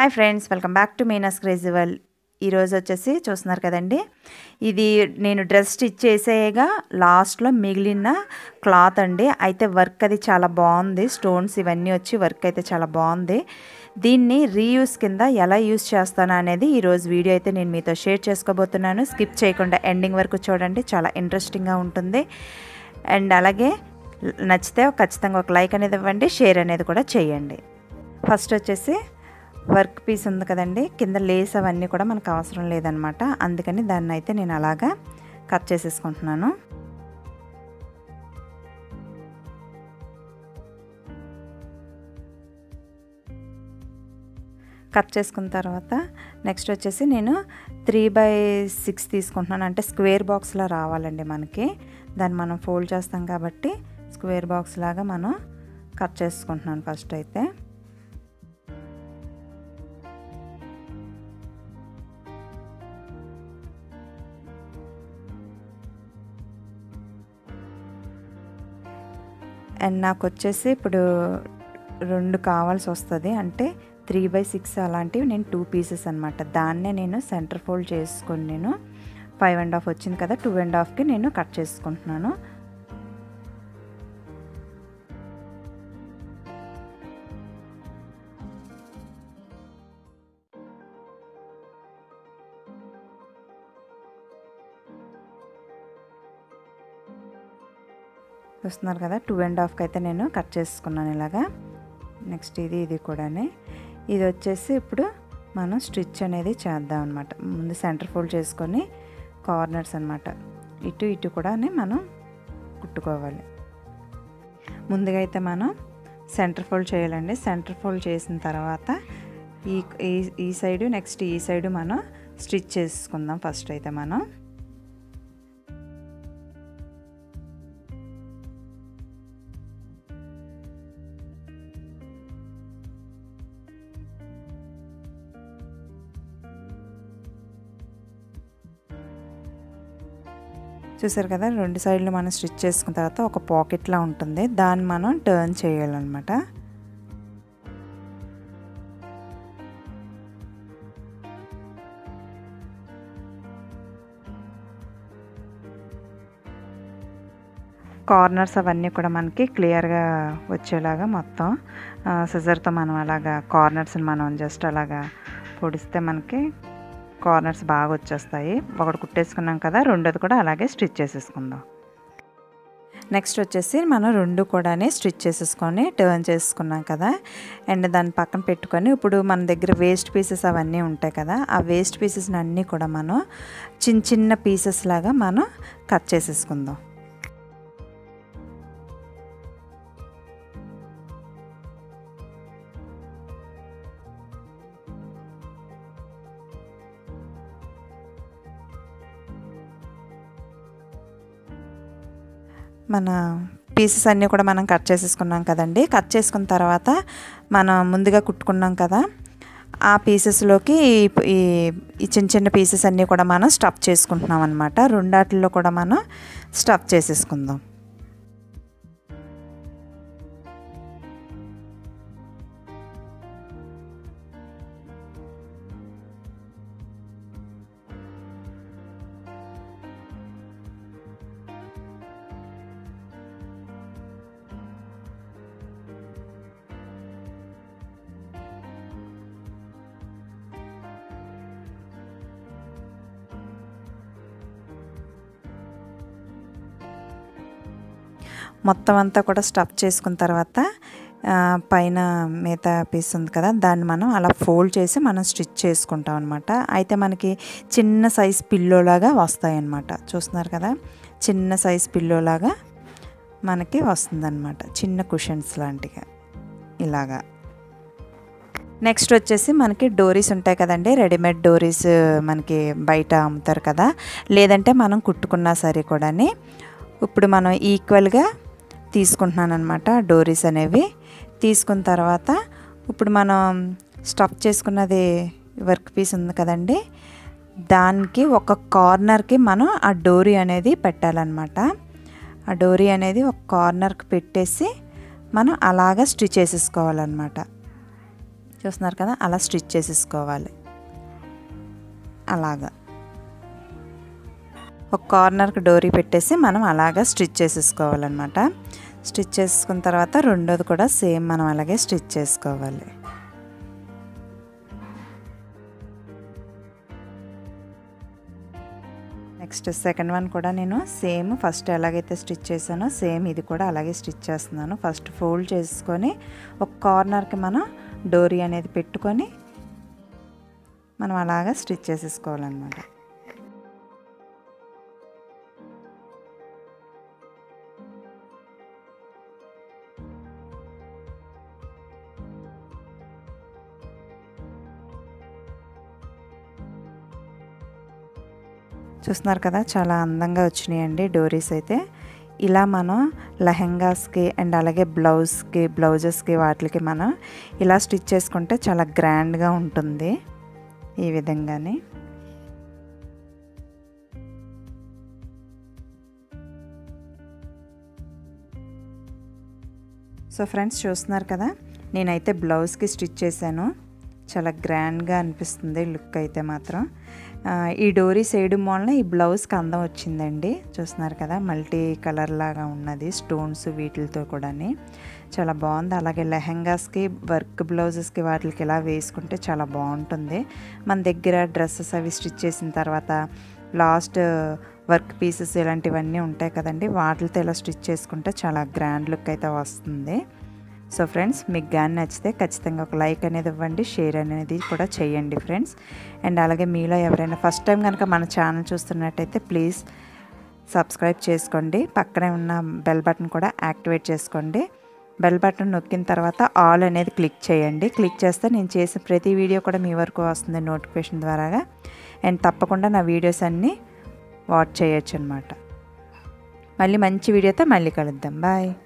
hi friends welcome back to Meena's crazy world ఈరోజు వచ్చేసి చూస్తున్నారు కదండి ఇది నేను డ్రెస్ స్టిచ్ చేసేయగా లాస్ట్లో మిగిలిన క్లాత్ అండి అయితే వర్క్ అది చాలా బాగుంది స్టోన్స్ ఇవన్నీ వచ్చి వర్క్ అయితే చాలా బాగుంది దీన్ని రీయూస్ కింద ఎలా యూస్ చేస్తాను అనేది ఈరోజు వీడియో అయితే నేను మీతో షేర్ చేసుకోబోతున్నాను స్కిప్ చేయకుండా ఎండింగ్ వరకు చూడండి చాలా ఇంట్రెస్టింగ్గా ఉంటుంది అండ్ అలాగే నచ్చితే ఖచ్చితంగా ఒక లైక్ అనేది ఇవ్వండి షేర్ అనేది కూడా చేయండి ఫస్ట్ వచ్చేసి వర్క్ పీస్ ఉంది కదండి కింద లేస్ అవన్నీ కూడా మనకు అవసరం లేదనమాట అందుకని దాన్ని అయితే నేను అలాగా కట్ చేసేసుకుంటున్నాను కట్ చేసుకున్న తర్వాత నెక్స్ట్ వచ్చేసి నేను త్రీ బై సిక్స్ తీసుకుంటున్నాను అంటే స్క్వేర్ బాక్స్లా రావాలండి మనకి దాన్ని మనం ఫోల్డ్ చేస్తాం కాబట్టి స్క్వేర్ బాక్స్ లాగా మనం కట్ చేసుకుంటున్నాను ఫస్ట్ అయితే అండ్ నాకు వచ్చేసి ఇప్పుడు రెండు కావాల్సి వస్తుంది అంటే త్రీ బై సిక్స్ అలాంటివి నేను టూ పీసెస్ అనమాట దాన్నే నేను సెంటర్ ఫోల్డ్ చేసుకొని నేను ఫైవ్ అండ్ హాఫ్ వచ్చింది కదా టూ అండ్ హాఫ్కి నేను కట్ చేసుకుంటున్నాను చూస్తున్నారు కదా టూ అండ్ హాఫ్కి అయితే నేను కట్ చేసుకున్నాను ఇలాగా నెక్స్ట్ ఇది ఇది కూడానే ఇది వచ్చేసి ఇప్పుడు మనం స్టిచ్ అనేది చేద్దాం అనమాట ముందు సెంటర్ ఫోల్డ్ చేసుకొని కార్నర్స్ అనమాట ఇటు ఇటు కూడా మనం కుట్టుకోవాలి ముందుగా అయితే మనం సెంటర్ ఫోల్డ్ చేయాలండి సెంటర్ ఫోల్డ్ చేసిన తర్వాత ఈ ఈ సైడు నెక్స్ట్ ఈ సైడు మనం స్టిచ్ చేసుకుందాం ఫస్ట్ అయితే మనం చూసారు కదా రెండు సైడ్లు మనం స్టిచ్ చేసుకున్న తర్వాత ఒక పాకెట్లా ఉంటుంది దాన్ని మనం టర్న్ చేయాలన్నమాట కార్నర్స్ అవన్నీ కూడా మనకి క్లియర్గా వచ్చేలాగా మొత్తం సిజర్తో మనం అలాగా కార్నర్స్ని మనం జస్ట్ అలాగా పొడిస్తే మనకి కార్నర్స్ బాగా వచ్చేస్తాయి ఒకటి కుట్టేసుకున్నాం కదా రెండోది కూడా అలాగే స్టిచ్ చేసేసుకుందాం నెక్స్ట్ వచ్చేసి మనం రెండు కూడా స్టిచ్ చేసేసుకొని టర్న్ చేసుకున్నాం కదా అండ్ దాన్ని పక్కన పెట్టుకొని ఇప్పుడు మన దగ్గర వేస్ట్ పీసెస్ అవన్నీ ఉంటాయి కదా ఆ వేస్ట్ పీసెస్ని అన్నీ కూడా మనం చిన్న చిన్న పీసెస్ లాగా మనం కట్ చేసేసుకుందాం మన పీసెస్ అన్నీ కూడా మనం కట్ చేసేసుకున్నాం కదండి కట్ చేసుకున్న తర్వాత మనం ముందుగా కుట్టుకున్నాం కదా ఆ పీసెస్లోకి ఈ ఈ చిన్న చిన్న పీసెస్ అన్నీ కూడా మనం స్టఫ్ చేసుకుంటున్నాం అనమాట రెండాటిల్లో కూడా మనం స్టఫ్ చేసేసుకుందాం మొత్తం అంతా కూడా స్టఫ్ చేసుకున్న తర్వాత పైన మిగతా పీస్ ఉంది కదా దాన్ని మనం అలా ఫోల్డ్ చేసి మనం స్టిచ్ చేసుకుంటాం అనమాట అయితే మనకి చిన్న సైజ్ పిల్లోలాగా వస్తాయి అన్నమాట చూస్తున్నారు కదా చిన్న సైజ్ పిల్లోలాగా మనకి వస్తుందన్నమాట చిన్న కుషన్స్ లాంటిగా ఇలాగా నెక్స్ట్ వచ్చేసి మనకి డోరీస్ ఉంటాయి కదండి రెడీమేడ్ డోరీస్ మనకి బయట అమ్ముతారు కదా లేదంటే మనం కుట్టుకున్నా సరే కూడాని ఇప్పుడు మనం ఈక్వల్గా తీసుకుంటున్నాను అనమాట డోరీస్ అనేవి తీసుకున్న తర్వాత ఇప్పుడు మనం స్టఫ్ చేసుకున్నది వర్క్ పీస్ ఉంది కదండి దానికి ఒక కార్నర్కి మనం ఆ డోరీ అనేది పెట్టాలన్నమాట ఆ డోరీ అనేది ఒక కార్నర్కి పెట్టేసి మనం అలాగా స్టిచ్ చేసేసుకోవాలన్నమాట చూస్తున్నారు కదా అలా స్టిచ్ చేసేసుకోవాలి అలాగా ఒక కార్నర్కి డోరీ పెట్టేసి మనం అలాగా స్టిచ్ చేసేసుకోవాలన్నమాట స్టిచ్ చేసుకున్న తర్వాత రెండోది కూడా సేమ్ మనం అలాగే స్టిచ్ చేసుకోవాలి నెక్స్ట్ సెకండ్ వన్ కూడా నేను సేమ్ ఫస్ట్ ఎలాగైతే స్టిచ్ చేశానో సేమ్ ఇది కూడా అలాగే స్టిచ్ చేస్తున్నాను ఫస్ట్ ఫోల్డ్ చేసుకొని ఒక కార్నర్కి మనం డోరీ అనేది పెట్టుకొని మనం అలాగా స్టిచ్ చేసేసుకోవాలన్నమాట చూస్తున్నారు కదా చాలా అందంగా వచ్చినాయండి డోరీస్ అయితే ఇలా మనం లెహెంగాస్కి అండ్ అలాగే బ్లౌజ్కి బ్లౌజెస్కి వాటికి మనం ఇలా స్టిచ్ చేసుకుంటే చాలా గ్రాండ్గా ఉంటుంది ఈ విధంగానే సో ఫ్రెండ్స్ చూస్తున్నారు కదా నేనైతే బ్లౌజ్కి స్టిచ్ చేశాను చాలా గ్రాండ్గా అనిపిస్తుంది లుక్ అయితే మాత్రం ఈ డోరీ వేయడం వలన ఈ బ్లౌజ్కి అందం వచ్చిందండి చూస్తున్నారు కదా మల్టీ కలర్ లాగా ఉన్నది స్టోన్స్ వీటితో కూడా చాలా బాగుంది అలాగే లెహెంగాస్కి వర్క్ బ్లౌజెస్కి వాటికి ఇలా వేసుకుంటే చాలా బాగుంటుంది మన దగ్గర డ్రెస్సెస్ అవి స్టిచ్ చేసిన తర్వాత లాస్ట్ వర్క్ పీసెస్ ఇలాంటివన్నీ ఉంటాయి కదండి వాటితో ఇలా స్టిచ్ చేసుకుంటే చాలా గ్రాండ్ లుక్ అయితే వస్తుంది సో ఫ్రెండ్స్ మీకు కానీ నచ్చితే ఖచ్చితంగా ఒక లైక్ అనేది ఇవ్వండి షేర్ అనేది కూడా చేయండి ఫ్రెండ్స్ అండ్ అలాగే మీలో ఎవరైనా ఫస్ట్ టైం కనుక మన ఛానల్ చూస్తున్నట్టయితే ప్లీజ్ సబ్స్క్రైబ్ చేసుకోండి పక్కనే ఉన్న బెల్ బటన్ కూడా యాక్టివేట్ చేసుకోండి బెల్ బటన్ నొక్కిన తర్వాత ఆల్ అనేది క్లిక్ చేయండి క్లిక్ చేస్తే నేను చేసిన ప్రతి వీడియో కూడా మీ వరకు వస్తుంది నోటిఫికేషన్ ద్వారాగా అండ్ తప్పకుండా నా వీడియోస్ అన్నీ వాచ్ చేయొచ్చు అనమాట మళ్ళీ మంచి వీడియోతో మళ్ళీ కలుద్దాం బాయ్